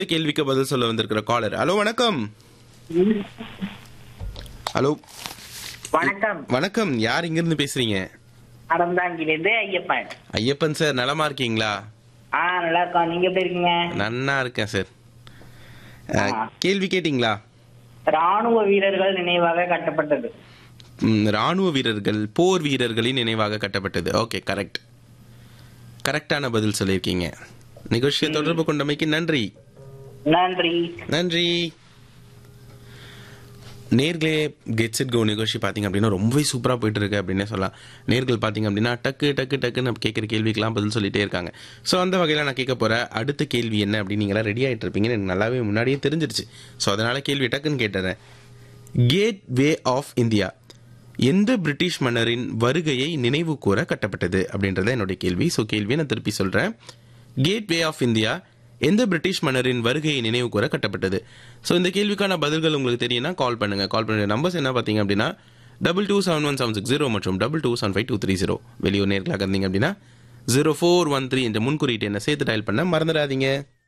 கேள்விக்கு பதில் சொல்ல வந்திருக்கிற காலர் ஹலோ வணக்கம் ஹலோ வணக்கம் வணக்கம் யார் இங்கிருந்து பேசுறீங்க அறந்தாங்கிலிருந்து ஐயப்பன் ஐயப்பன் சார் நலமா இருக்கீங்களா ஆ நல்லா இருக்கோம் நீங்க எப்படி இருக்கீங்க நன்னா இருக்கேன் சார் அஹ், ஆ. கேள்வி கேட்டிங்களா ராணுவ வீரர்கள் நினைவாக கட்டப்பட்டது ம், ராணுவ வீரர்கள் போர் வீரர்களின் நினைவாக கட்டப்பட்டது ஓகே கரெக்ட் கரெக்டான பதில் சொல்லியிருக்கீங்க நிகழ்ச்சியை தொடர்பு கொண்டமைக்கு நன்றி நன்றி நன்றி நேர்களே கெட் செட் கோ நிகழ்ச்சி பார்த்தீங்க அப்படின்னா ரொம்பவே சூப்பராக போயிட்டு இருக்கு அப்படின்னே சொல்லலாம் நேர்கள் பார்த்தீங்க அப்படின்னா டக்கு டக்கு டக்குன்னு கேட்குற கேள்விக்கெல்லாம் பதில் சொல்லிட்டே இருக்காங்க ஸோ அந்த வகையில் நான் கேட்க போகிற அடுத்த கேள்வி என்ன அப்படின்னு நீங்களாம் ரெடி ஆகிட்டு இருப்பீங்கன்னு எனக்கு நல்லாவே முன்னாடியே தெரிஞ்சிருச்சு ஸோ அதனால் கேள்வி டக்குன்னு கேட்டுறேன் கேட் வே ஆஃப் இந்தியா எந்த பிரிட்டிஷ் மன்னரின் வருகையை நினைவு கூற கட்டப்பட்டது அப்படின்றத என்னுடைய கேள்வி ஸோ கேள்வியை நான் திருப்பி சொல்கிறேன் கேட் வே ஆஃப் இந்தியா எந்த பிரிட்டிஷ் மன்னரின் வருகையை நினைவு கூற கட்டப்பட்டது ஸோ இந்த கேள்விக்கான பதில்கள் உங்களுக்கு தெரியும்னா கால் பண்ணுங்க கால் பண்ணுற நம்பர்ஸ் என்ன பார்த்தீங்க அப்படின்னா double two seven one seven six zero மற்றும் double two seven five two three zero வெளியூர் நேர்களாக இருந்தீங்க அப்படின்னா ஜீரோ ஃபோர் ஒன் த்ரீ என்ற முன்குறியீட்டு என்ன சேர்த்து டயல் பண்ண மறந்துடாதீங்க